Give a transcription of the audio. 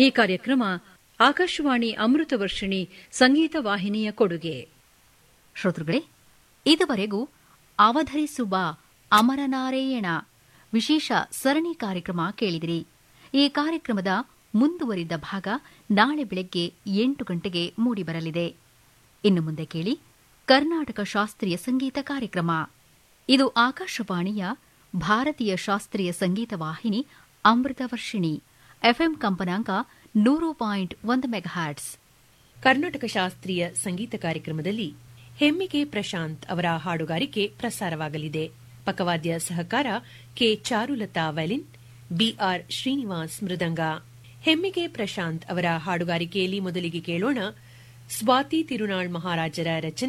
ಈ ಕಾರ್ಯಕ್ರಮ ಆಕಾಶವಾಣಿ ಅಮೃತ ವರ್ಷಿಣಿ ಸಂಗೀತ ವಾಹಿನಿಯ ಕೊಡುಗೆ ಶ್ರೋತೃಗಳೇ ಇದುವರೆಗೂ ಅವಧರಿಸುವ ಅಮರನಾರಾಯಣ ವಿಶೇಷ ಸರಣಿ ಕಾರ್ಯಕ್ರಮ ಕೇಳಿದಿರಿ ಈ ಕಾರ್ಯಕ್ರಮದ ಮುಂದುವರಿದ ಭಾಗ ನಾಳೆ ಬೆಳಗ್ಗೆ ಎಂಟು ಗಂಟೆಗೆ ಮೂಡಿಬರಲಿದೆ ಇನ್ನು ಮುಂದೆ ಕೇಳಿ ಕರ್ನಾಟಕ ಶಾಸ್ತ್ರೀಯ ಸಂಗೀತ ಕಾರ್ಯಕ್ರಮ ಇದು ಆಕಾಶವಾಣಿಯ ಭಾರತೀಯ ಶಾಸ್ತ್ರೀಯ ಸಂಗೀತ ವಾಹಿನಿ ಅಮೃತ ವರ್ಷಿಣಿ ಎಫ್ಎಂ ಕಂಪನಾಂಕ ನೂರು ಪಾಯಿಂಟ್ ಒಂದು ಮೆಗಾಹ್ಯಾಟ್ಸ್ ಕರ್ನಾಟಕ ಶಾಸ್ತ್ರೀಯ ಸಂಗೀತ ಕಾರ್ಯಕ್ರಮದಲ್ಲಿ ಹೆಮ್ಮಿಗೆ ಪ್ರಶಾಂತ್ ಅವರ ಹಾಡುಗಾರಿಕೆ ಪ್ರಸಾರವಾಗಲಿದೆ ಪಕವಾದ್ಯ ಸಹಕಾರ K Charulatha violin B R Srinivas ಮೃದಂಗ ಹೆಮ್ಮಿಗೆ ಪ್ರಶಾಂತ್ ಅವರ ಹಾಡುಗಾರಿಕೆಯಲ್ಲಿ ಮೊದಲಿಗೆ ಕೇಳೋಣ ಸ್ವಾತಿ ತಿರುನಾಳ್ ಮಹಾರಾಜರ ರಚನೆ